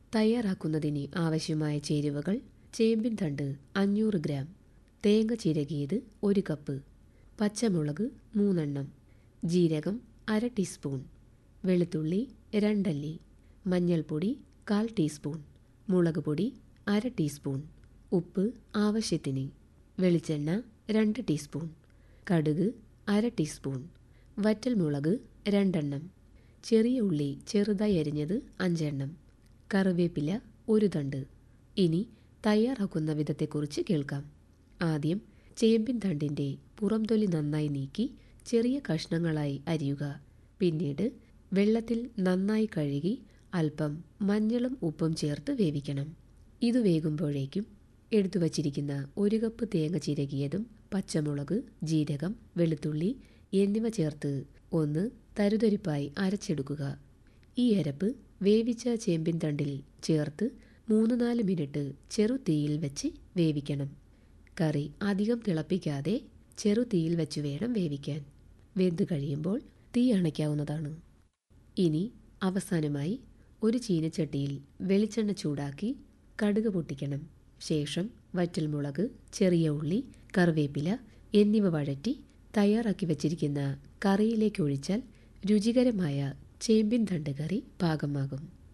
തയ്യാറാക്കുന്നതിന് ആവശ്യമായ ചേരുവകൾ ചേമ്പിൻ തണ്ട് അഞ്ഞൂറ് ഗ്രാം തേങ്ങ ചിരകിയത് ഒരു കപ്പ് പച്ചമുളക് മൂന്നെണ്ണം ജീരകം അര ടീസ്പൂൺ വെളുത്തുള്ളി രണ്ടല്ലി മഞ്ഞൾപ്പൊടി കാൽ ടീസ്പൂൺ മുളക് പൊടി അര ടീസ്പൂൺ ഉപ്പ് ആവശ്യത്തിന് വെളിച്ചെണ്ണ രണ്ട് ടീസ്പൂൺ കടുക് അര ടീസ്പൂൺ വറ്റൽമുളക് രണ്ടെണ്ണം ചെറിയ ഉള്ളി ചെറുതായി അരിഞ്ഞത് അഞ്ചെണ്ണം കറിവേപ്പില ഒരു തണ്ട് ഇനി തയ്യാറാക്കുന്ന വിധത്തെക്കുറിച്ച് കേൾക്കാം ആദ്യം ചേമ്പിൻ തണ്ടിൻ്റെ പുറംതൊലി നന്നായി നീക്കി ചെറിയ കഷ്ണങ്ങളായി അരിയുക പിന്നീട് വെള്ളത്തിൽ നന്നായി കഴുകി അല്പം മഞ്ഞളും ഉപ്പും ചേർത്ത് വേവിക്കണം ഇത് വേകുമ്പോഴേക്കും എടുത്തു വച്ചിരിക്കുന്ന ഒരു കപ്പ് തേങ്ങ ചിരകിയതും പച്ചമുളക് ജീരകം വെളുത്തുള്ളി എന്നിവ ചേർത്ത് ഒന്ന് തരുതരിപ്പായി അരച്ചെടുക്കുക ഈ അരപ്പ് വേവിച്ച ചേമ്പിൻ തണ്ടിൽ ചേർത്ത് മൂന്ന് നാല് മിനിറ്റ് ചെറു തീയിൽ വെച്ച് വേവിക്കണം കറി അധികം തിളപ്പിക്കാതെ ചെറു തീയിൽ വെച്ച് വേണം വേവിക്കാൻ വെന്ത് കഴിയുമ്പോൾ തീ അണയ്ക്കാവുന്നതാണ് ഇനി അവസാനമായി ഒരു ചീനച്ചട്ടിയിൽ വെളിച്ചെണ്ണ ചൂടാക്കി കടുക് പൊട്ടിക്കണം ശേഷം വറ്റൽമുളക് ചെറിയ ഉള്ളി കറിവേപ്പില എന്നിവ വഴറ്റി തയ്യാറാക്കി വച്ചിരിക്കുന്ന കറിയിലേക്ക് ഒഴിച്ചാൽ രുചികരമായ ചേമ്പിൻ തണ്ട് കറി പാകമാകും